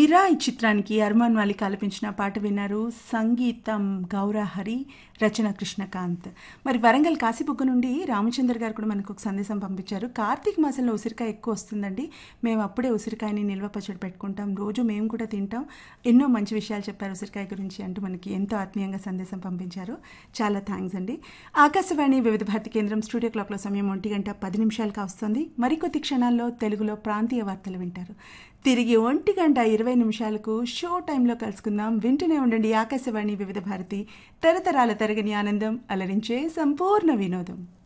మీరా ఈ చిత్రానికి అర్మాన్ మాలిక్ ఆలపించిన పాట విన్నారు సంగీతం గౌరహరి రచన కృష్ణకాంత్ మరి వరంగల్ కాశీబుగ్గ నుండి రామచంద్ర గారు కూడా మనకు ఒక సందేశం పంపించారు కార్తీక మాసంలో ఉసిరికాయ ఎక్కువ వస్తుందండి మేము అప్పుడే ఉసిరికాయని నిల్వ పచ్చడి పెట్టుకుంటాం రోజు మేము కూడా తింటాం ఎన్నో మంచి విషయాలు చెప్పారు ఉసిరికాయ గురించి అంటూ మనకి ఎంతో ఆత్మీయంగా సందేశం పంపించారు చాలా థ్యాంక్స్ అండి ఆకాశవాణి వివిధ భారతి కేంద్రం స్టూడియో క్లాక్లో సమయం ఒంటి గంట పది నిమిషాలుగా వస్తుంది మరికొద్ది క్షణాల్లో తెలుగులో ప్రాంతీయ వార్తలు వింటారు తిరిగి ఒంటి గంట ఇరవై నిమిషాలకు షో టైంలో కలుసుకుందాం వింటూనే ఉండండి ఆకాశవాణి వివిధ భారతి తరతరాల తరగని ఆనందం అలరించే సంపూర్ణ వినోదం